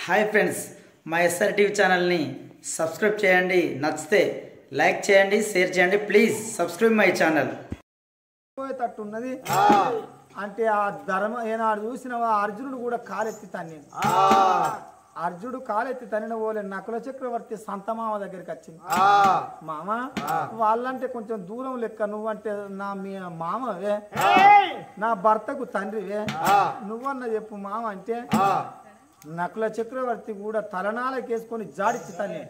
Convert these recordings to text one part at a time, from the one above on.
Hi friends మా SR TV ఛానల్ని subscribe చేయండి నచ్చితే లైక్ చేయండి షేర్ చేయండి ప్లీజ్ సబ్స్క్రైబ్ మై ఛానల్ పోయేటట్టున్నది అంటే ఆ ధర్మ ఏనాడు చూసిన అర్జునుడు కూడా కాలెత్తి తన్నిండు అర్జునుడు కాలెత్తి తన్నిన పోలే నకుల చక్రవర్తి సంతమామ దగ్గరికి వచ్చింది మామ వాళ్ళంటే కొంచెం దూరం లెక్క నువ్వంటే నా మీ మామవే నా భర్తకు తండ్రివే నువ్వన్న చెప్పు మామ అంటే నకుల చక్రవర్తి కూడా తలనాలకేసుకొని జాడిచ్చి తనే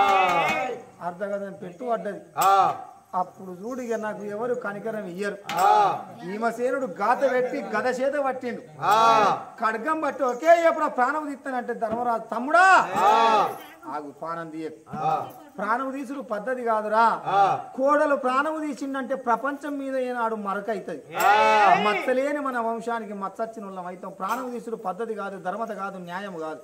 అర్ధగదం పెట్టు పడ్డది అప్పుడు చూడు ఇక నాకు ఎవరు కనికరం ఇయ్యరు భీమసేనుడు గాత పెట్టి గద చేత పట్టిండు ఖడ్గం బట్టి ఒకే ఎప్పుడు ప్రాణం తీస్తానంటే ధర్మరాజు తమ్ముడా ఆగు ప్రాణం తీయ ప్రాణం తీసుడు పద్ధతి కాదురా కోడలు ప్రాణం తీసిండంటే ప్రపంచం మీద ఏనాడు మరక అవుతుంది మచ్చలేని మన వంశానికి మచ్చచ్చిన వాళ్ళం అవుతాం ప్రాణం తీసుడు పద్ధతి కాదు ధర్మత కాదు న్యాయం కాదు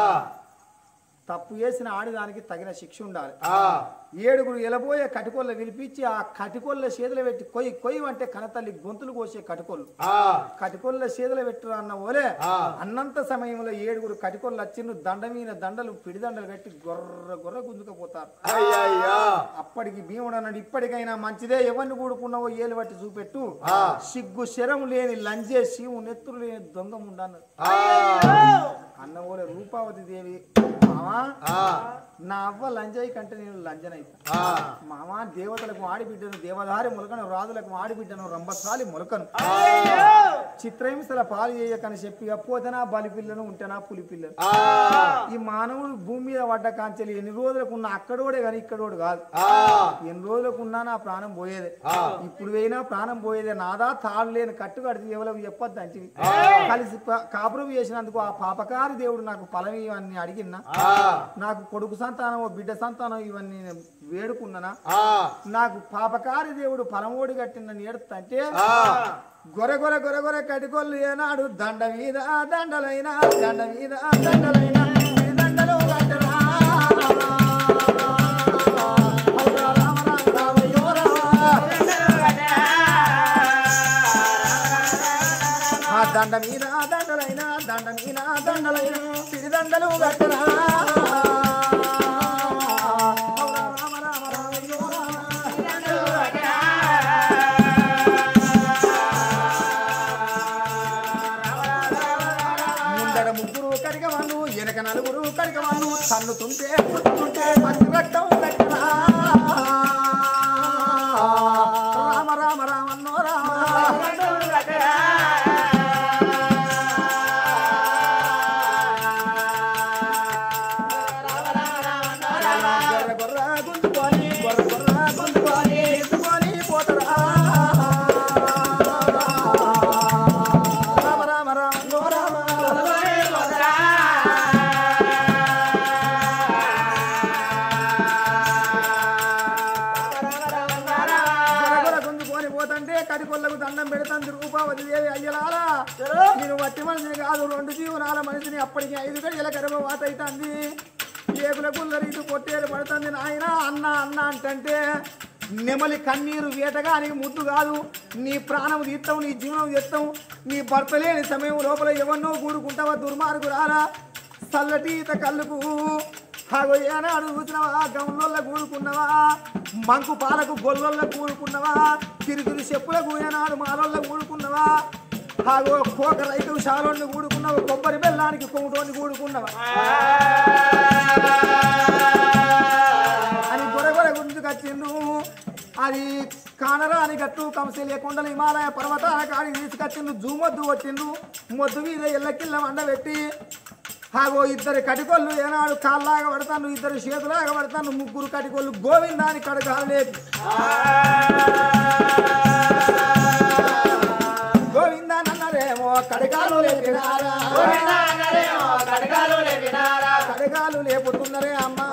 తప్పు చేసిన ఆడిదానికి తగిన శిక్ష ఉండాలి ఏడుగురు ఎలబోయే కటికొల్ల విలిపించి ఆ కటికొల్ల చేతులు పెట్టి కొయ్యి కొయ్యి అంటే కనతల్లి గొంతులు కోసే కటికొల్లు కటికొల్ల చేతులు పెట్టు అన్న ఓలే అన్నంత సమయంలో ఏడుగురు కటికొల్లు వచ్చిండు దండ మీద దండలు పిడిదండలు కట్టి గొర్ర గొర్ర గుంజుకపోతారు అప్పటికి భీముడు అన్నాడు ఇప్పటికైనా మంచిదే ఎవరిని కూడుకున్నావో ఏలు బట్టి చూపెట్టు సిగ్గు శరం లేని లంజే శివు నెత్తురు లేని దొంగ ఉండన్నాడు అన్నవోలే రూపావతి దేవి మామా నా అవ్వ లంజాయి కంటే నేను లంజనైతా మామా దేవతలకు ఆడిబిడ్డను దేవదారి మొలకను రాజులకు ఆడిబిడ్డను రంబసాలి మొలకను చిత్రహింసల పాలు చేయకని చెప్పి అపోతనా బలి పిల్లను ఉంటేనా పులి పిల్లను ఈ మానవుడు భూమి మీద పడ్డ కాంచెలు ఎన్ని రోజులకు ఉన్న అక్కడోడే కానీ ఇక్కడోడు కాదు ఎన్ని రోజులకు ఉన్నా నా ప్రాణం పోయేదే ఇప్పుడు పోయినా ప్రాణం పోయేదే నాదా తాడు లేని కట్టు కడితే ఎవరికి చెప్పొద్దు అంటివి కలిసి ప- కాపురం చేసినందుకు ఆ పాపకారి దేవుడు నాకు ఫలం ఇవన్నీ అడిగినా నాకు కొడుకు సంతానం ఓ బిడ్డ సంతానం ఇవన్నీ నేను వేడుకున్నానా నాకు పాపకారి దేవుడు ఫలమోడి కట్టిన ఏడుతంటే గొర గొర గొర గొర కటికొల్లు ఏనాడు దండ మీద దండలైన దండ మీద దండలైన ఈ దండలు కట్టరా. అవురా రామ రామ రామయ్యో రామ. ఆ దండ మీద దండలైన దండ మీద దండలైన సిరి దండలు కట్టరా అవురా రామ రామ రామయ్యో రామ. ముందర ముగ్గురు కరిగవాళ్ళు వెనక నలుగురు కరిగవాళ్ళు తన్నుతుంటే పుట్టుతుంటే పచ్చి రక్తం కట్టరా రామ రామ రామన్నో రామ గొర్రె గొర్రె గుంజుకొని, గొర్రె గొర్రె గుంజుకొని, ఎత్తుకొని పోతరా. రామ రామ రామన్నో రామ గొరగొర గుంజుకొని పోతంటే కడికొల్లకు దండం పెడతాను రూపావతి దేవి అయ్యలారా నేను వట్టి మనిషిని కాదు రెండు జీవనాల మనిషిని అప్పటికి ఐదు గడియల గర్భ వాత అవుతుంది ఏగుల గుల్ల రీతి పొట్టేలు పడుతుంది నాయన అన్న అన్న అంటంటే నెమలి కన్నీరు వేటగానికి ముద్దు కాదు నీ ప్రాణం తీస్తావు నీ జీవనం చేస్తావు నీ భర్త లేని సమయం లోపల ఎవరినో కూడుకుంటావా దుర్మార్గు రారా చల్లటి ఈత కళ్ళుకు హాగో ఏనాడు చూసినవా గౌన్లోళ్ళ కూడుకున్నవా మంకు పాలకు గొల్లొల్ల కూడుకున్నవా తిరుగురు చెప్పులకు ఏనాడు మాలోళ్ళ కూడుకున్నవా హాగో కోక రైతు షాలోని కూడుకున్నవా కొబ్బరి బెల్లానికి కొమ్ముటోని కూడుకున్నవా అని గొరగొర గుంజుకొచ్చిండు అది కానరాని గట్టు కంసలి కొండలు హిమాలయ పర్వతాల కాడికి తీసుకొచ్చిండు జూమొద్దు కొట్టిండు మొద్దు మీద ఎల్లకిల్ల వండబెట్టి హాగో ఇద్దరు కటికొల్లు ఏనాడు కాళ్ళలాగా పడతాను ఇద్దరు చేతులాగా పడతాను ముగ్గురు కటికొల్లు గోవిందాని కడగాలు లేపి గోవిందానన్నారేమో కడగాలు లేపినారా కడగాలు లేపుతున్నారే అమ్మా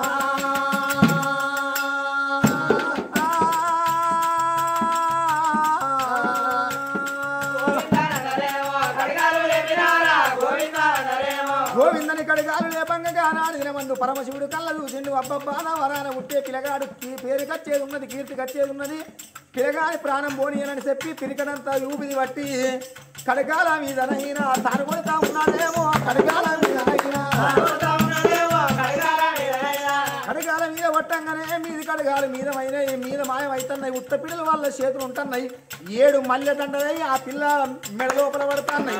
గోవిందని కడగాలు లేపంగా నాడిన మందు పరమశివుడు కళ్ళ చూసిండు అబ్బబ్బా నా వరాన ఉట్టే పిలగాడు కీ- పేరు కచ్చేది ఉన్నది కీర్తి కచ్చేది ఉన్నది పిలగాని ప్రాణం పోనీయనని చెప్పి పిరికడంతా ఊపిది పట్టి కడగాల మీదనైనా తాను కొడతా ఉన్నాడేమో కడగాల మీదనైనా కొట్టంగానే మీది కడగాలి మీద మైన మీద మాయమవుతున్నాయి ఉత్త పిల్లల వాళ్ళ చేతులు ఉంటున్నాయి ఏడు మల్లె దండలై ఆ పిల్ల మెడ లోపల పడుతున్నాయి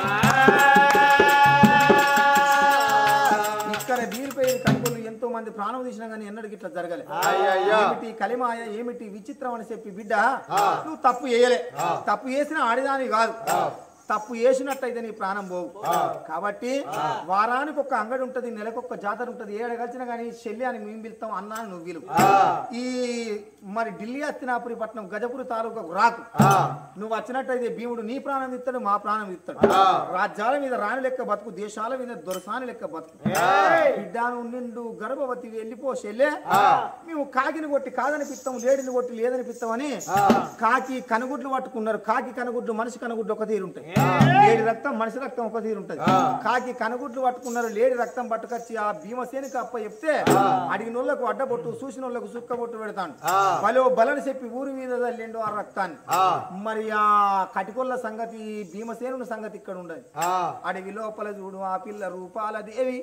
ఇక్కడ వీరిపై కనుగోలు ఎంతో మంది ప్రాణం తీసినా కానీ ఎన్నడికి ఇట్లా జరగలే ఏమిటి కలిమాయ ఏమిటి విచిత్రం అని చెప్పి బిడ్డ నువ్వు తప్పు చేయలే తప్పు చేసిన ఆడిదాని కాదు తప్పు చేసినట్టయితే నీ ప్రాణం పోవు కాబట్టి వారానికి ఒక అంగడి ఉంటది నెలకొక జాతర ఉంటది ఏడ కలిసినా కానీ శల్య అని మేము పిలుస్తాం అన్నా అని నువ్వు పిలువు ఈ మరి ఢిల్లీ అస్తినాపురి పట్నం గజపురి తాలూకాకు రాకు నువ్వు వచ్చినట్టయితే భీముడు నీ ప్రాణం ఇస్తాడు మా ప్రాణం ఇస్తాడు రాజ్యాల మీద రాణి లెక్క బతుకు దేశాల మీద దొరసాని లెక్క బతుకు బిడ్డాను నిండు గర్భవతి వెళ్ళిపో చెల్లె మేము కాకిని కొట్టి కాదని పిత్తం లేడిని కొట్టి లేదని పిత్తమని కాకి కనుగుడ్లు పట్టుకున్నారు కాకి కనుగుడ్లు మనిషి కనుగుడ్లు ఒక తీరు ఉంటాయి లేడి రక్తం మనిషి రక్తం ఒక తీరు ఉంటది కాకి కనుగుడ్లు పట్టుకున్నారు లేడి రక్తం పట్టుకొచ్చి ఆ భీమసేనికి అప్ప చెప్తే అడిగిన వాళ్ళకు అడ్డబొట్టు చూసిన వాళ్ళకు సుక్క బొట్టు పెడతాను బలో బలని చెప్పి ఊరి మీద తల్లిండు ఆ రక్తాన్ని మరి ఆ కటికొల్ల సంగతి భీమసేనుని సంగతి ఇక్కడ ఉండదు అడవి లోపల చూడు ఆ పిల్ల రూపాల దేవి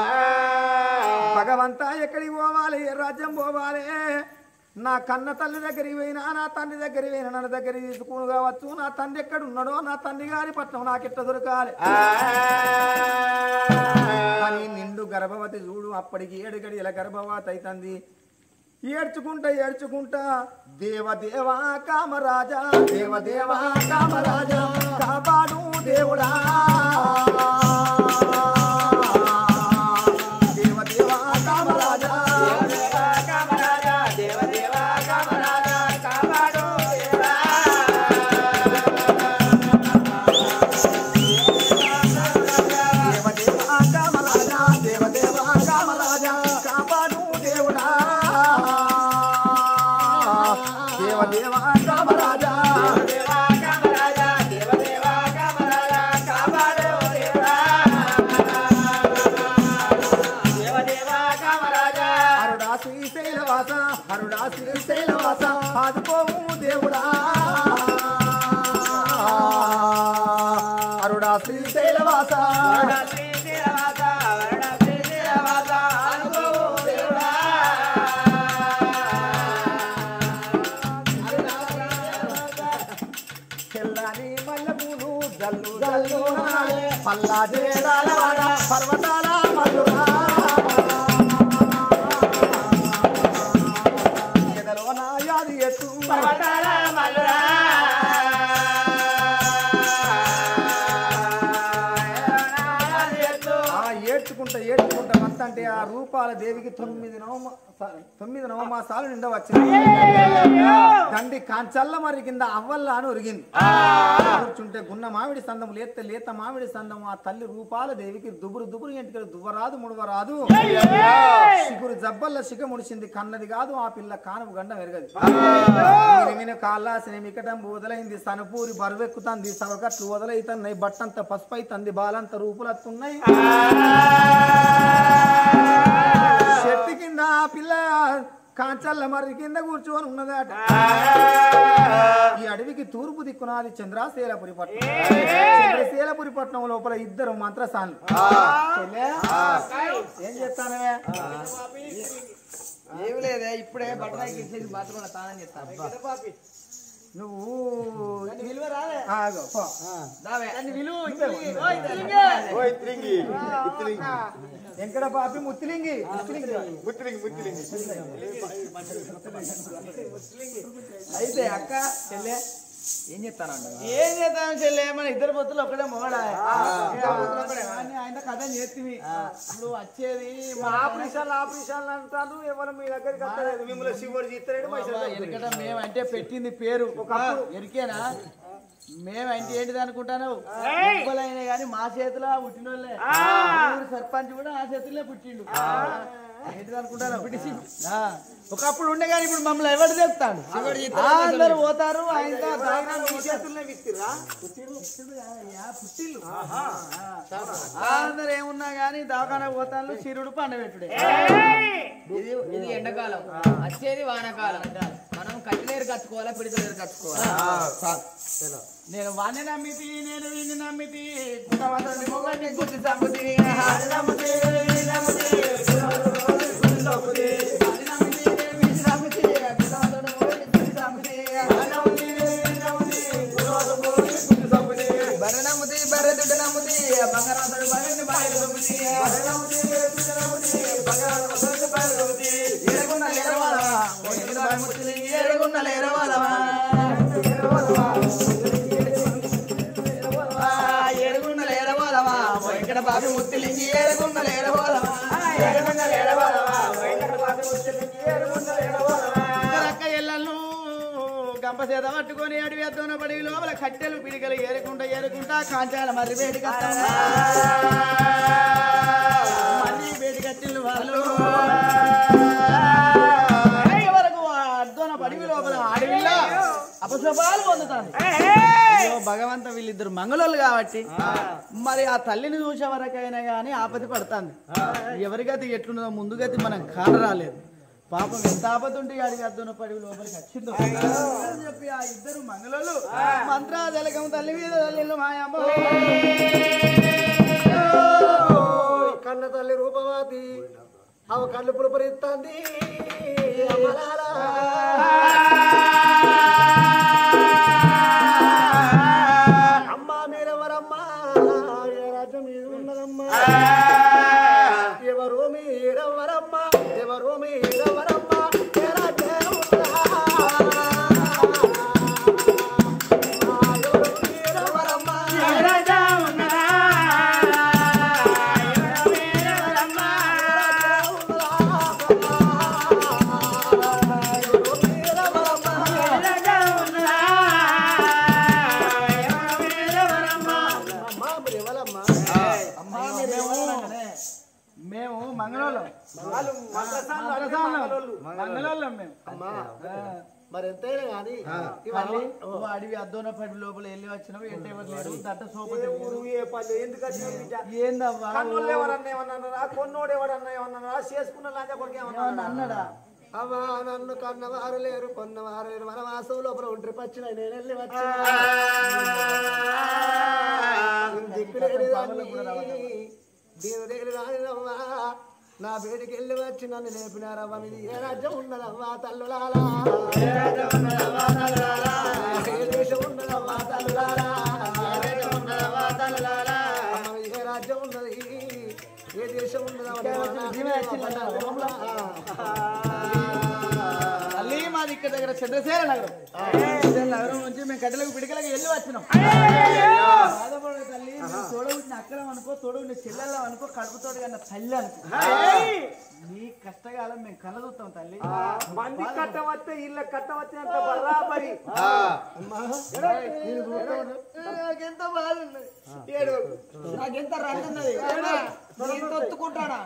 భగవంతా ఎక్కడికి పోవాలి ఏ రాజ్యం పోవాలి నా కన్న తల్లి దగ్గరికి పోయినా నా తండ్రి దగ్గరికి పోయినా నన్ను దగ్గరికి తీసుకుని కావచ్చు నా తండ్రి ఎక్కడ ఉన్నాడో నా తండ్రి గారి పట్నం నాకెట్ట దొరకాలి కానీ నిండు గర్భవతి చూడు అప్పటికి ఏడు గడియల గర్భవతి అవుతుంది ఏడ్చుకుంటా ఏడ్చుకుంటా దేవ దేవా కామరాజా దేవ దేవా కామరాజా కాపాడు దేవుడా దేవ దేవా కామరాజా దేవ దేవా కామరాజా దేవ దేవా కామరాజా కాపాడు దేవుడా దేవ దేవా కామరాజా హరుడా శ్రీశైలవాస హరుడా శ్రీశైలవాస ఆదుకోవు దేవుడా హరుడా శ్రీశైలవాస తెల్లని మల్లెపూలు జల్లు జల్లు పల్లా జేడాల వాడ పర్వతాల మల్లురా ఎదలో నా యాది ఎత్తు ఆ ఏడ్చుకుంటా ఏడ్చుకుంటా మంత అంటే ఆ రూపాల దేవికి తొమ్మిది నవమ తొమ్మిది నవమాసాలు నిండా వచ్చింది తండ్రి కాంచల్ల మరి కింద అవ్వల్ల అని ఒరిగింది కూర్చుంటే గున్న మామిడి సందం లేత లేత మామిడి సందం ఆ తల్లి రూపాల దేవికి దుబురు దుబురు ఎంటికలు దువ్వరాదు ముడవరాదు సిగురు జబ్బల్ల శిఖ ముడిచింది కన్నది కాదు ఆ పిల్ల కానము గండం ఎరగదు మినిమిన కాళ్ళాసిన మికటం వదలైంది సనపూరి బరువెక్కుతుంది సవకట్లు వదలైతున్నాయి బట్టంత పసుపు అవుతుంది బాలంత రూపులత్తున్నాయి చెట్టు కింద ఆ పిల్ల కాంచల్ల మరి కింద కూర్చొని ఉన్నదట ఈ అడవికి తూర్పు దిక్కునాది చంద్రశీలపురి పట్నం చంద్రశీలపురి పట్నం లోపల ఇద్దరు మంత్రసాన్లు చెల్లె, ఏం చేస్తానవే ఏమి లేదే ఇప్పుడే బట్టలకి ఇచ్చేసి బాత్రూమ్ తానని చెప్తాను నువ్వు విలువ రాలే ఆగు, పో. దావే ఓయ్ తిరిగి తిరిగి వెంకట పాపి ముత్తిలింగి ముత్తిలింగి ముత్తిలింగి ముత్తిలింగి అయితే అక్క చెల్లె ఏం చెప్తానంట ఏం చేస్తాను చెల్లె మన ఇద్దరు పొత్తులు ఒకటే మొగడా ఆయన కథ చేస్తుంది ఇప్పుడు వచ్చేది మా ఆపరేషన్లు ఆపరేషన్లు అంటారు ఎవరు మీ దగ్గరికి వస్తలేదు మిమ్మల్ని శివుడు జీతలేడు పైసలు దొరుకుతాయి. ఎరికట మేమంటే పెట్టింది పేరు ఎరికేనా మేమంటే ఏంటిది అనుకుంటాను ఎవ్వలైనా కానీ మా చేతిలో పుట్టినోళ్ళే ఊరు సర్పంచ్ కూడా ఆ చేతుల్లో పుట్టిండు ఏంటిది అనుకుంటాను ఆ, ఒకప్పుడు ఉండే కానీ ఇప్పుడు మమ్మల్ని ఎవరు చెప్తాడు అందరు పోతారు ఆయన దాగిన మీ చేతుల్లో విత్తిర్రా? పుట్టిర్రు కాదయ్యా, పుట్టిల్లు అందరు ఏమున్నా కానీ దవాఖాన పోతాను చిరుడు పండబెట్టుడే ఇది ఇది ఎండాకాలం వచ్చేది వానాకాలం మనం కట్టిలేరు కట్టుకోవాలా పిడికలేరు కట్టుకోవాలా నేను వాణ్ణి నమ్మితి నేను వీణ్ణి నమ్మితి కుటుంబాన్ని మొగని గుర్తి సంపుతి నమ్మితి నమ్మితి ఏడుగున్న లేరవాలవా ఓ ఎక్కడ బాగుముత్తులింగి ఏడుగున్న లేరవాలవా ఆ, ఏడుగున్న లేరవాలవా ఓ ఎక్కడ బాబు ముత్తులింగి ఏడుగున్న లేరవాలవా ఏడుగున్న లేరవాలవా ఓ ఎక్కడ బాబు ముత్తులింగి ఏడుగున్న లేరవాలవా రక్క ఎల్లలు గంప చేత పట్టుకొని అడివి అద్దోన పడి లోపల కట్టెలు పిడికలు ఏరుకుంటా ఏరుకుంటా కాంచాల మర్రి వేడి మళ్ళీ వేడి కట్టెలు వాళ్ళు అయ్యే వరకు ఆ అద్దోన పడివి లోపల అడవిలో అపశుభాలు పొందుతాను అయ్యో భగవంత వీళ్ళిద్దరు మంగళోళ్ళు కాబట్టి మరి ఆ తల్లిని చూసే వరకైనా కానీ ఆపతి పడుతుంది ఎవరి గతి ఎట్లున్నదో ముందు గతి మనం కానరాలేదు పాపం ఎంత ఆపద ఉంటే అడిగి అద్దోన పడి లోపలికి వచ్చిందో అని చెప్పి ఆ ఇద్దరు మంగళోళ్ళు మంత్రాజలకం తల్లి మీద తల్లి మాయమ్మ కన్న తల్లి రూపవాతి అవ కళ్ళు పులపరిస్తుంది అమ్మా మీరెవరమ్మా ఏ రాజ్యం మీద ఉన్నదమ్మా ఎవరు మీరెవరమ్మా ఎవరు మీరెవరమ్మా ఏ రాజ్యం ఉన్నదా? ఎవరు మీరెవరమ్మా అమ్మా, మీరు ఎవరనగానే, మేము మంగళోళ్ళం మంగళోళ్ళం మేము మరి ఎంతైనా కానీ మళ్ళీ నువ్వు అడవి అద్దోన పడి లోపల వెళ్ళి వచ్చినావు ఏంటి ఎవరు లేరు దట్ట సోపతి ఊరు ఏ పల్లె ఎందుకు వచ్చిన బిడ్డ ఏందవ్వా కన్నోళ్ళు ఎవరన్నా ఏమన్నారా కొన్నోడు ఎవడన్నా ఏమన్నారా చేసుకున్న లంచ కొడుకు ఏమన్నా ఏమన్నా అన్నాడా అమ్మా నన్ను కన్నవారు లేరు కొన్నవారు లేరు వనవాసం లోపల ఒంటరి పచ్చిన నేను వెళ్ళి వచ్చిన దిక్కులేని దాన్ని దీని దగ్గర రానిరవ్వా నా బేటికి వెళ్ళి వచ్చి నన్ను లేపినారవ్వ మీది ఏ రాజ్యం ఉన్నదవ్వా తల్లులారా ఏ దేశం ఉన్నదవ్వా తల్లులారా అమ్మ, ఏ రాజ్యం ఉన్నది ఏ దేశం మళ్ళీ మాది ఇక్కడ దగ్గర చంద్రసేన నగరం చంద్రసేన నగరం నుంచి మేము కట్టెలకు పిడికలకు వెళ్ళి వచ్చినాం బాధపడే తల్లి మేము తోడబుట్టిన అక్కలం అనుకో తోడబుట్టిన చెల్లెళ్ళం అనుకో కడుపుతోడు కన్నా తల్లి అనుకో నీ కష్టకాలం మేము కళ్ళదూతాం తల్లి మంది కట్టవస్తే ఇళ్ళ కట్టవస్తే అంత బరాబరి నాకెంత బాధ ఉన్నది ఏడు నాకెంత రంగు ఉన్నది ఎంత ఒత్తుకుంటాడా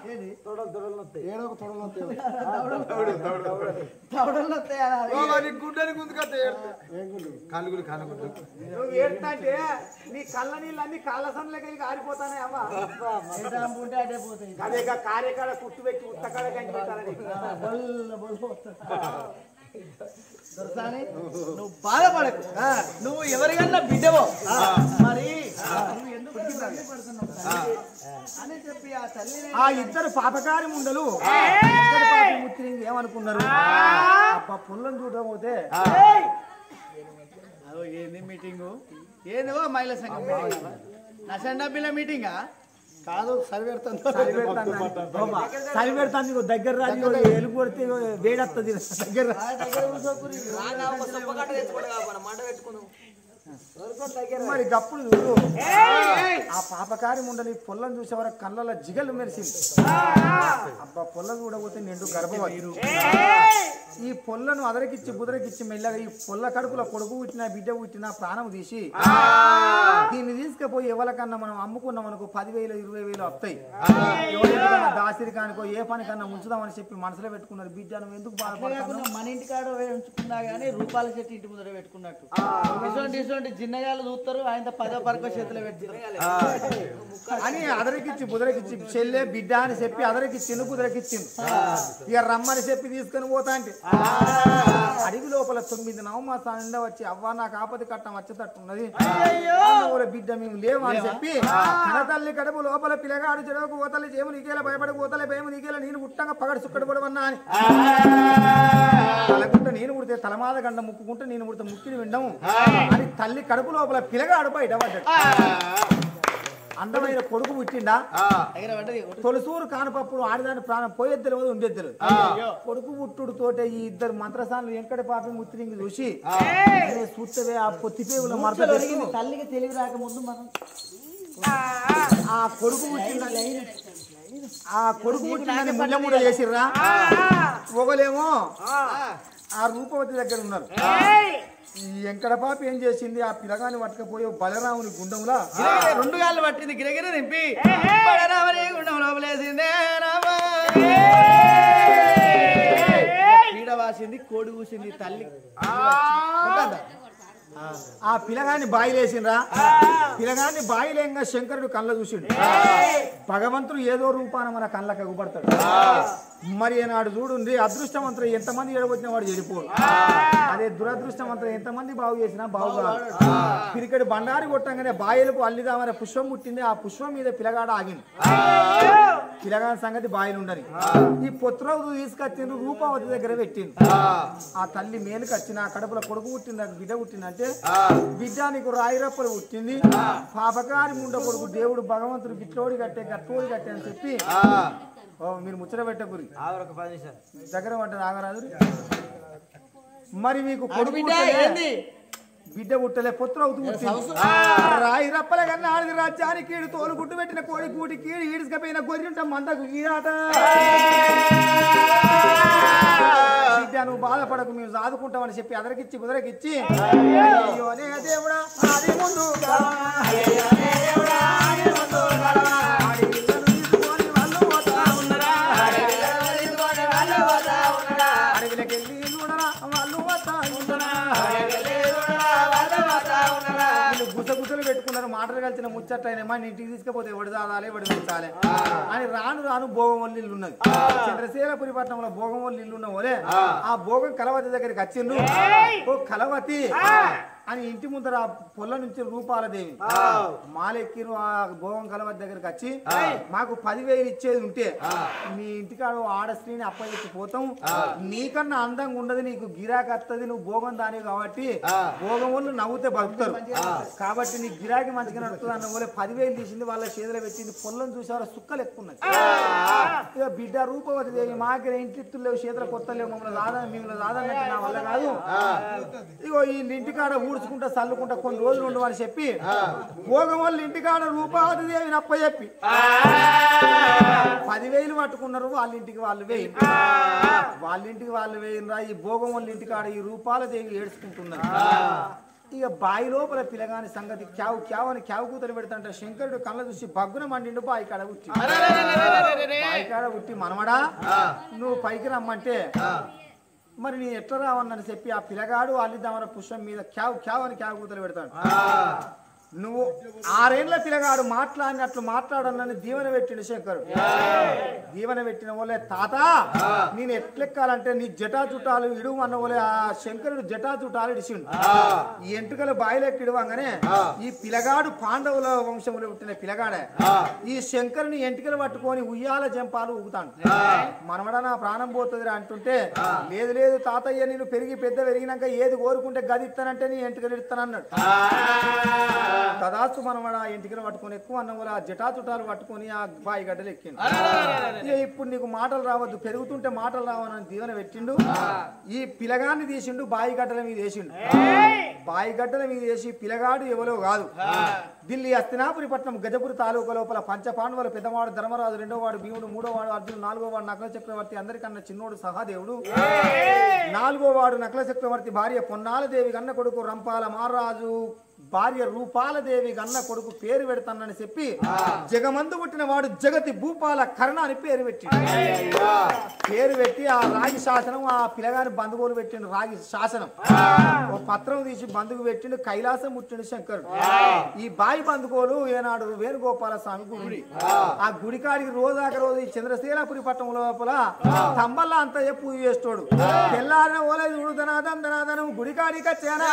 దవడలు వస్తాయా గుడ్డని గుంతుకత్తే కనుగులు కనుగులు నువ్వు ఏడుతుంటే నీ కళ్ళ నీళ్ళు అన్ని కాళ్ళ సందులకి ఆరిపోతానే అవ్వ ఏదాం ఉంటే అటే పోతాయి అదే కార్యకాడ కుట్టు పెట్టి ఉత్తకాడ కంచి పెట్టాలని బొల్ల బొల్ల వస్తాయి. దొరసాని నువ్వు బాధపడకు నువ్వు ఎవరికన్నా బిడ్డవో మరి నువ్వు ఎందుకు ఇబ్బంది పడుతున్నావు తల్లి? అని చెప్పి ఆ తల్లిని ఆ ఇద్దరు పాపకారి ముండలు ఇద్దరు పాప ముత్తిని ఏమనుకున్నారు అబ్బా పుల్లని చూడడం పోతే అదో ఏంది మీటింగు ఏందో మహిళా సంఘం మీటింగ్ నసండ పిల్ల మీటింగా కాదు సరిపెడతాను సరిపెడతాను నీకు దగ్గర రాజు ఎలుగు కొడితే వేడత్తది దగ్గర రా. దగ్గర కూర్చోకురి. మరి గప్పుడు చూడు ఆ పాపకారి ముండలి పొల్లం చూసే వరకు కళ్ళలో జిగలు మెరిసింది అబ్బా పొల్లం చూడబోతే నిండు గర్భవతి ఈ పొల్లను అదరకిచ్చి బుదరకిచ్చి మెల్లగా ఈ పొల్ల కడుపులో కొడుకు పుట్టిన బిడ్డ పుట్టిన ప్రాణం తీసి దీన్ని తీసుకుపోయి ఎవరికన్నా మనం అమ్ముకున్నాం అనుకో పదివేలు ఇరవై వేలు వస్తాయి ఎవరికన్నా దాసిరి కానికో ఏ పనికన్నా ఉంచుదామని చెప్పి మనసులో పెట్టుకున్నారు బిడ్డ నువ్వు ఎందుకు బాధపడుతున్నావు కాకుండా మన ఇంటి కాడ ఉంచుకున్నా గానీ రూపాయల చెట్టు ఇంటి ముందర పెట్టుకున్నట్టు ఇటువంటి ఇటువంటి జిన్నగాళ్ళు చూస్తారు ఆయన పదో పరకో చేతిలో పెట్టుకుంటారు అని అదరికిచ్చి బుదరకిచ్చి చెల్లె బిడ్డ అని చెప్పి అదరికిచ్చిండు బుదరకిచ్చిండు ఇక రమ్మని చెప్పి తీసుకొని పోతా అంటే అడవి లోపల తొమ్మిది నవమాసాల నిండా వచ్చి అవ్వ నాకు ఆపద కట్టం వచ్చేటట్టున్నది ఊర బిడ్డ మేము లేవు అని చెప్పి కనతల్లి కడుపు లోపల పిల్లగాడు చెడవకు పోతలే చేము నీకేలా భయపడి పోతలే భయము నీకేలా నేను పుట్టంగా పగడు సుక్కడు పడవన్నా అని తలకుంట నేను పుడితే తలమాద గంట ముక్కుకుంటే నేను పుడితే ముక్కిని విండము అని తల్లి కడుపు లోపల పిల్లగాడు బయట పడ్డాడు అందమైన కొడుకు పుట్టిండా దగ్గర పడ్డది తొలసూరు కానపప్పుడు ఆడదాని ప్రాణం పోయేది తెలియదు ఉండేది తెలియదు కొడుకు పుట్టుడు తోటే ఈ ఇద్దరు మంత్రసానులు వెంకట పాపి ముత్తిరింగి చూసి అరే చూస్తే ఆ పొత్తిపేవుల మరత ఒరిగింది తల్లికి తెలివి రాక ముందు మనం ఆ కొడుకు పుట్టిండ ఆ కొడుకు పుట్టిందని ముళ్ళముడ చేసిర్రా ఒకలేమో ఆ రూపవతి దగ్గర ఉన్నారు ఈ వెంకట పాప ఏం చేసింది ఆ పిల్లగాని పట్టుకపోయి బలరాముని గుండంలా గిరగిర రెండు గాళ్ళు పట్టింది గిరగిర నింపి బలరామని గుండం లోపలేసిందే రామా. పీడ వాసింది కోడి కూసింది తల్లి ఉంటుందా? ఆ పిల్లగాన్ని బాయిలేసిండ్రా పిల్లగాన్ని బాయిలేంగా శంకరుడు కళ్ళ చూసిండు భగవంతుడు ఏదో రూపాన మన కళ్ళకి ఎగుపడతాడు మరి ఏనాడు చూడుండి అదృష్టవంతుడు ఎంతమంది ఎడగొచ్చిన వాడు చెడిపోడు అదే దురదృష్టవంతుడు ఎంతమంది బాగు చేసినా బాగు కాదు పిరికడి బండారి కొట్టంగానే బాయిలకు అల్లిదామనే పుష్పం పుట్టింది ఆ పుష్పం మీద పిల్లగాడ ఆగింది పిల్లగాని సంగతి బాయిలు ఉండని ఈ పుత్రవధు తీసుకొచ్చిండ్రు రూపావతి దగ్గర పెట్టింది ఆ తల్లి మేలుకి వచ్చిన ఆ కడుపులో కొడుకు పుట్టింది నాకు బిడ్డ పుట్టిందంటే బిడ్డ నీకు రాయిరప్పలు పుట్టింది పాపకారి ముండ కొడుకు దేవుడు భగవంతుడు గిట్లోడి కట్టే గట్టోడి కట్టే అని చెప్పి ఓ మీరు ముచ్చట పెట్ట గురి ఒక పది నిమిషాలు దగ్గర పడ్డ నాగరాజు మరి మీకు కొడుకు బిడ్డ పుట్టలే? ఏంది బిడ్డ పుట్టలే పుత్ర అవుతూ రాయి రప్పల కన్నా ఆడిది రాజ్యానికి ఈడు తోలు గుట్టు పెట్టిన కోడి కూటి కీడి ఈడ్చుకపోయిన గొర్రెంట మందకు ఈడాట బిడ్డ నువ్వు బాధపడకు మేము సాదుకుంటామని చెప్పి అదరకిచ్చి కుదరకిచ్చి అయ్యో నే దేవుడా ఆడి ముందు గలవా, అయ్యో నే దేవుడా, ఆడి ముందు గలవా. ఆడి పిల్లను తీసుకొని వాళ్ళు పోతా ఉన్నరా. అడవిలోకెళ్ళి చూడరా, వాళ్ళు పోతా ఉన్నరా. వీళ్ళు గుసగుసలు పెట్టుకున్నారు మాటలు కలిసిన ముచ్చట్లయినా మన ఇంటికి తీసుకపోతే ఎవడు చాలాలి ఎవడు పెంచాలి అని రాను రాను భోగం వల్ల ఇల్లు ఉన్నది చంద్రశేలపురి పట్టణంలో భోగం వల్ల ఇల్లు ఉన్న వాళ్ళే ఆ భోగం కలవతి దగ్గరికి వచ్చిండ్రు ఓ కలవతి అని ఇంటి ముందర ఆ పొల్ల నుంచి రూపాల దేవి మాలెక్కిరు ఆ భోగం కలవతి దగ్గరికి వచ్చి మాకు పదివేలు ఇచ్చేది ఉంటే మీ ఇంటికాడ ఓ ఆడ స్త్రీని అప్పచెప్పి పోతాం నీకన్నా అందంగా ఉండదు నీకు గిరాకీ వస్తుంది నువ్వు భోగం దాని కాబట్టి భోగం వాళ్ళు నవ్వుతే బతుకుతారు కాబట్టి నీ గిరాకీ మంచిగా నడుస్తుంది అన్న వాళ్ళే పదివేలు తీసింది వాళ్ళ చేతిలో పెట్టింది పొల్లం చూసారో సుక్కలు ఎక్కువ ఉన్నాయి ఇక బిడ్డ రూపవతి దేవి మాకి ఇంటి లేవు చేతుల కొత్త లేవు మమ్మల్ని రాదా మిమ్మల్ని రాదన్నట్టు నా వల్ల కాదు ఇగో ఈ ఇంటికాడ ఊడ్చుకుంటా చల్లుకుంటా కొన్ని రోజులు ఉండవని చెప్పి భోగం వాళ్ళు ఇంటికాడ రూపావతి దేవిని అప్ప చెప్పి పదివేలు పట్టుకున్నారు వాళ్ళ ఇంటికి వాళ్ళు వేయి వాళ్ళ ఇంటికి వాళ్ళు వేయినరా ఈ భోగం వాళ్ళ ఇంటికాడ ఈ రూపాల దేవి ఏడ్చుకుంటున్నారు ఇక బాయి లోపల పిల్లగాని సంగతి క్యావు క్యావ్ అని క్యావు కూతలు పెడతాంటే శంకరుడు కళ్ళ చూసి బగ్గున మండిండు బాయి కాడ ఉట్టి బాయి కాడ ఉట్టి మనమడా నువ్వు పైకి రమ్మంటే మరి నీ ఎట్లా రావన్నని చెప్పి ఆ పిల్లగాడు అల్లిద్దామన్న పుష్పం మీద క్యావ్ క్యావ్ అని క్యావ్ కూతలు పెడతాడు నువ్వు ఆరేళ్ల పిల్లగాడు మాట్లాడినట్లు మాట్లాడనని దీవెన పెట్టిండు శంకరుడు దీవెన పెట్టిన వాళ్ళే తాత నేను ఎట్లెక్కాలంటే నీ జటా చుట్టాలు ఇడువు అన్న వాళ్ళే ఆ శంకరుడు జటా చుట్టాలు ఇడిచిండు ఈ ఎంటుకలు బాయిలెక్కి ఇడవంగానే ఈ పిల్లగాడు పాండవుల వంశంలో పుట్టిన పిల్లగాడే ఈ శంకరుని ఎంటికలు పట్టుకొని ఉయ్యాల జంపాలు ఊగుతాడు మనవడ నా ప్రాణం పోతుంది అంటుంటే లేదు లేదు తాతయ్య నేను పెరిగి పెద్ద పెరిగినాక ఏది కోరుకుంటే గది ఇస్తానంటే నీ ఎంటికలు ఇస్తానన్నాడు తదాస్తు మనమడ ఆ ఎంటికలు పట్టుకొని ఎక్కువ అన్న వాళ్ళు ఆ జటా చుట్టాలు పట్టుకొని ఆ బాయి గడ్డలు ఎక్కిండు ఇక ఇప్పుడు నీకు మాటలు రావద్దు పెరుగుతుంటే మాటలు రావని దీవెన పెట్టిండు ఈ పిలగాన్ని తీసిండు బాయి గడ్డల మీద వేసిండు బాయి గడ్డల మీద వేసి పిలగాడు ఎవరో కాదు ఢిల్లీ హస్తినాపురి పట్నం గజపురి తాలూకా లోపల పంచపాండవుల పెద్దవాడు ధర్మరాజు రెండో వాడు భీముడు మూడో వాడు అర్జునుడు నాలుగో వాడు నకల చక్రవర్తి అందరికన్నా చిన్నోడు సహాదేవుడు నాలుగో వాడు నకల చక్రవర్తి భార్య పొన్నాలదేవి గన్న కొడుకు రంపాల మహారాజు భార్య రూపాలదేవి గన్న కొడుకు పేరు పెడతానని చెప్పి జగమందు పుట్టిన వాడు జగతి భూపాల కర్ణ అని పేరు పెట్టి పేరు పెట్టి ఆ రాగి శాసనం ఆ పిల్లగాని బంధువులు పెట్టిండు రాగి శాసనం ఓ పత్రం తీసి బంధుకు పెట్టిండు కైలాసం ముట్టిండు శంకరుడు ఈ బాయి బంధుకోలు ఏనాడు వేణుగోపాల స్వామి గుడి ఆ గుడి కాడికి రోజాక రోజు ఈ చంద్రశీలపురి పట్టణం లోపల తంబల్లా అంతా పూజ చేస్తోడు తెల్లారిన ఓలే చూడు ధనాదం ధనాదనం గుడి కాడికి వచ్చానా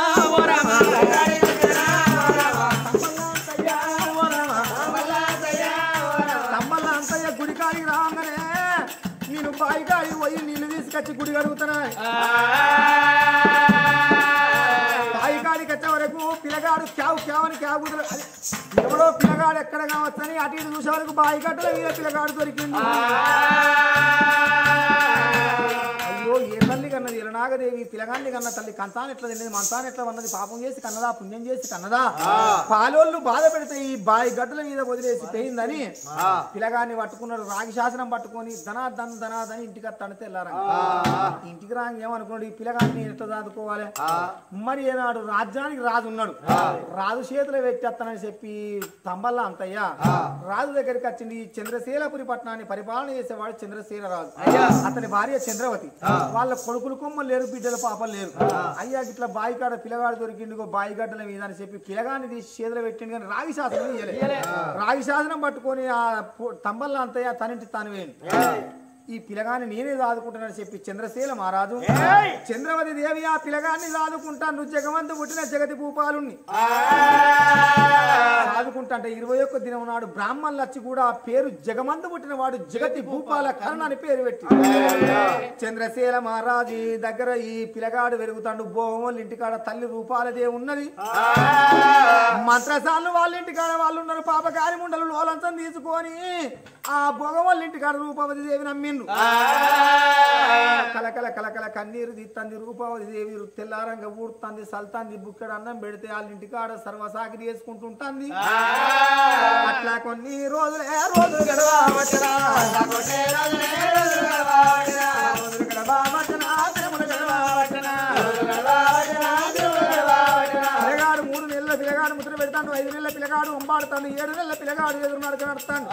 తమ్మల అంతయ్య గుడి కాడికి రాగానే నేను బాయి కాడికి పోయి నీళ్లు తీసుకొచ్చి గుడి కడుగుతున్నా బాయి కాడికి వచ్చే వరకు పిల్లగా పిల్లగాడు క్యావు క్యావని క్యావు కుదర అది ఎవడో పిల్లగాడు ఎక్కడ కావచ్చని అటు ఇటు చూసే వరకు బాయి గట్టల వీర పిల్లగాడు దొరికింది అయ్యో ఏ తల్లి కన్నది ఇలనాగదేవి పిలగాన్ని కన్న తల్లి కంతాన్ ఎట్లా తిన్నది మంతాన్ ఎట్లా ఉన్నది పాపం చేసి కన్నదా పుణ్యం చేసి కన్నదా పాలోళ్ళు బాధ పెడితే ఈ బాయి గడ్డల మీద వదిలేసి పోయిందని పిలగాన్ని పట్టుకున్నాడు రాగి శాసనం పట్టుకొని ధనాధన్ ధనాధని ఇంటికి వస్తాడు తెల్లారంగా ఇంటికి రాంగ ఏమనుకున్నాడు ఈ పిలగాన్ని ఎట్లా దాదుకోవాలి మరి ఏనాడు రాజ్యానికి రాజు ఉన్నాడు రాజు చేతిలో పెట్టేస్తానని చెప్పి తంబల్లా అంతయ్యా రాజు దగ్గరికి వచ్చింది ఈ చంద్రశీలపురి పట్టణాన్ని పరిపాలన చేసేవాడు చంద్రశీల రాజు అతని భార్య చంద్రవతి వాళ్ళ కొడుకులు కొమ్మలు లేరు బిడ్డల పాపలు లేరు అయ్యా ఇట్లా బాయి కాడ పిల్లగాడు దొరికిండు బాయి గడ్డల మీద అని చెప్పి పిల్లగాన్ని తీసి చేతిలో పెట్టిండు కానీ రాగి శాసనం ఇయ్యలే రాగి శాసనం పట్టుకొని ఆ పొ- తంబల్లా అంతయ్య తనింటి తాను వేయండి ఈ పిలగాన్ని నేనే దాదుకుంటానని చెప్పి చంద్రశీల మహారాజు చంద్రవతి దేవి ఆ పిలగాన్ని దాదుకుంటా నువ్వు జగమంత పుట్టిన జగతి భూపాలుణ్ణి దాదుకుంటా అంటే ఇరవై ఒక్క దినం నాడు బ్రాహ్మణులు వచ్చి కూడా ఆ పేరు జగమంత పుట్టిన వాడు జగతి భూపాల కర్ణ అని పేరు పెట్టి చంద్రశీల మహారాజు దగ్గర ఈ పిలగాడు వెరుగుతాడు భోగములు ఇంటికాడ తల్లి రూపాలదే ఉన్నది మంత్రసాలు వాళ్ళ ఇంటికాడ వాళ్ళు ఉన్నారు పాపకారి ముండలు లోలంతం తీసుకొని ఆ భోగం ఇంటికాడ రూపవతి దేవి నమ్మిండ్రు కలకల కలకల కన్నీరు తీస్తుంది రూపవతి దేవి తెల్లారంగా ఊడుతుంది సల్తాంది బుక్కడు అన్నం పెడితే వాళ్ళ ఇంటికాడ సర్వసాగిరి వేసుకుంటుంటుంది అట్లా కొన్ని రోజులే రోజులు గడవవచ్చురా. కొన్ని రోజులే రోజులు గడవవచ్చురా. రోజులు గడవవచ్చురా, దినములు గడవవచ్చురా. రోజులు గడవవచ్చురా, దినములు గడవవచ్చురా. పిల్లగాడు మూడు నెలల పిల్లగాడు ముద్ర పెడతాడు ఐదు నెలల పిల్లగాడు అంబాడుతాడు ఏడు నెలల పిల్లగాడు ఎదురు నడక నడుస్తాడు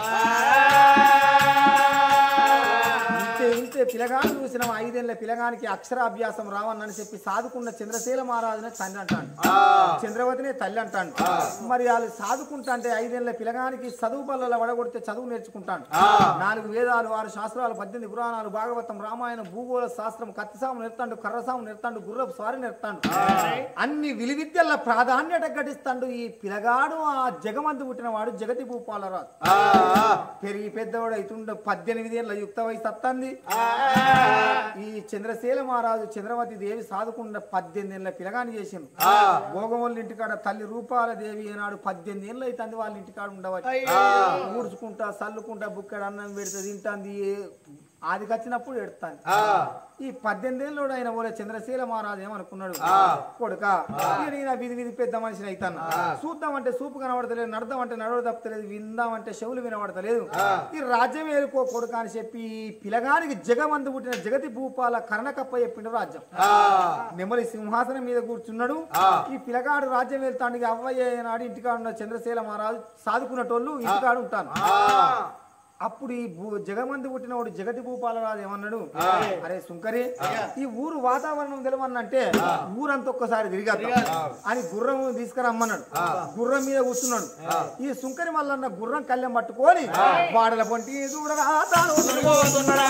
ఇంతే ఇంతే పిల్లగాడు చూసిన ఐదేళ్ల పిల్లగానికి అక్షరాభ్యాసం రావన్నని చెప్పి సాదుకున్న చంద్రశీల మహారాజునే తండ్రి అంటాడు చంద్రవతినే తల్లి అంటాడు మరి వాళ్ళు సాదుకుంటా అంటే ఐదేళ్ల పిల్లగానికి చదువు పల్లెల వడగొడితే చదువు నేర్చుకుంటాడు నాలుగు వేదాలు ఆరు శాస్త్రాలు పద్దెనిమిది పురాణాలు భాగవతం రామాయణం భూగోళ శాస్త్రం కత్తిసాము నేర్తాడు కర్రసాము నేర్తాడు గుర్రపు స్వారి నేర్తాడు అన్ని విలువిద్యల ప్రాధాన్యత ఘటిస్తాడు ఈ పిల్లగాడు ఆ జగమందు పుట్టినవాడు జగతి భూపాలరాజు పెరిగి పెద్దవాడు అవుతుండ పద్దెనిమిది ఏళ్ళ యుక్త వయసు వస్తుంది ఈ చంద్రశీల మహారాజు చంద్రవతి దేవి సాదుకుండా పద్దెనిమిది ఏళ్ళ పిలగాని చేసిండు భోగమూల ఇంటికాడ తల్లి రూపాల దేవి ఏనాడు పద్దెనిమిది ఏళ్ళు అవుతుంది వాళ్ళ ఇంటికాడ ఉండవచ్చు ఊడ్చుకుంటా చల్లుకుంటా బుక్కడు అన్నం పెడితే తింటాంది ఆదికి వచ్చినప్పుడు ఎడుతాను ఈ పద్దెనిమిది ఏళ్ళు ఆయన ఓలే చంద్రశీల మహారాజు ఏమనుకున్నాడు కొడుక ఇక నేను ఆ విధి విధి పెద్ద మనిషిని అవుతాను చూద్దామంటే సూపు కనబడతలేదు నడదామంటే నడవ తప్పలేదు విందామంటే చెవులు వినబడతలేదు ఈ రాజ్యం ఏలుకో కొడుక అని చెప్పి ఈ పిలగానికి జగమందు పుట్టిన జగతి భూపాల కర్ణకప్ప చెప్పిండు రాజ్యం నెమలి సింహాసనం మీద కూర్చున్నాడు ఈ పిలగాడు రాజ్యం వెళ్తానికి అవ్వయ్య నాడు ఇంటికాడ ఉన్న చంద్రశీల మహారాజు సాదుకున్నటోళ్ళు ఇంటికాడు ఉంటాను అప్పుడు ఈ భూ- జగమంది పుట్టినవాడు జగతి భూపాలరాజు ఏమన్నాడు అరే సుంకరి ఈ ఊరు వాతావరణం తెలవన్నంటే ఊరంతా ఒక్కసారి తిరిగద్దాం అని గుర్రం తీసుకురమ్మన్నాడు గుర్రం మీద కూర్చున్నాడు ఈ సుంకరి మల్లన్న గుర్రం కళ్ళెం పట్టుకొని వాడల పొంటి చూడరా తాను తిరిగిపోతున్నాడా.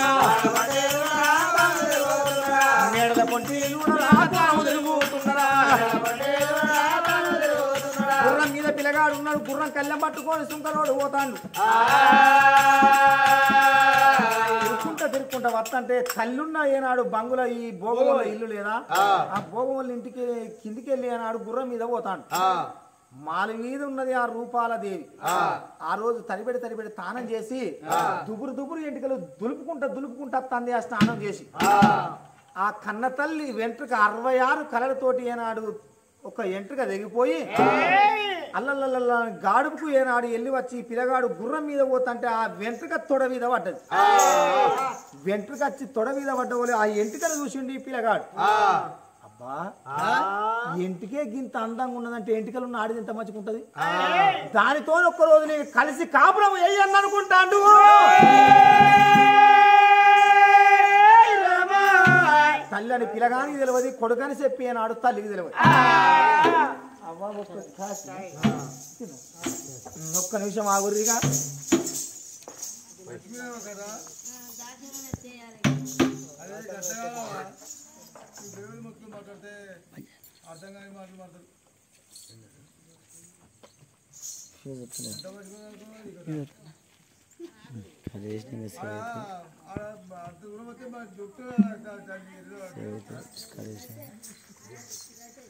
మేడల పొంటి చూడరా తాను తిరుగుతున్నాడా. గుర్రం మీద పిల్లగాడు ఉన్నాడు గుర్రం కళ్ళెం పట్టుకొని సుంకరోడు పోతాడు తిరుక్కుంటా తిరుక్కుంటా వస్తంటే తల్లున్న ఏనాడు బంగుల ఈ భోగవల్ల ఇల్లు లేదా ఆ భోగవల్ల ఇంటికి కిందికి వెళ్ళి ఏనాడు గుర్రం మీద పోతాడు మాల మీద ఉన్నది ఆ రూపాల దేవి ఆ రోజు తడిపెడి తడిపెడి స్నానం చేసి దుబురు దుబురు ఎంటికలు దులుపుకుంటా దులుపుకుంటా వస్తుంది ఆ స్నానం చేసి ఆ కన్న తల్లి వెంట్రుక అరవై ఆరు కలలతోటి ఏనాడు ఒక ఎంట్రుక తెగిపోయి అల్లల్లల్ల గాడుపుకు ఏనాడు వెళ్ళి వచ్చి ఈ పిల్లగాడు గుర్రం మీద పోతుంటే ఆ వెంట్రుక తొడ మీద పడ్డది వెంట్రుక వచ్చి తొడ మీద పడ్డవలే ఆ ఎంట్రుకను చూసిండు ఈ పిల్లగాడు అబ్బా ఎంటికే గింత అందంగా ఉన్నదంటే ఎంటికలు ఉన్న ఆడిది ఎంత మంచిగా ఉంటది దానితో ఒక్క రోజు నేను కలిసి కాపురం వేయని అనుకుంటాడు తల్లి అని పిల్లగానికి తెలియదు కొడుకని చెప్పి అన్నాడు తల్లికి తెలియదు అవ్వ ఒక్క కాసి. తిను. ఒక్క నిమిషం ఆగురిగా దేవుడి ముఖ్యం మాట్లాడితే అర్థం కాని మాటలు మాట్లాడు అర్థం కూడా మొత్తం మా దుఃఖ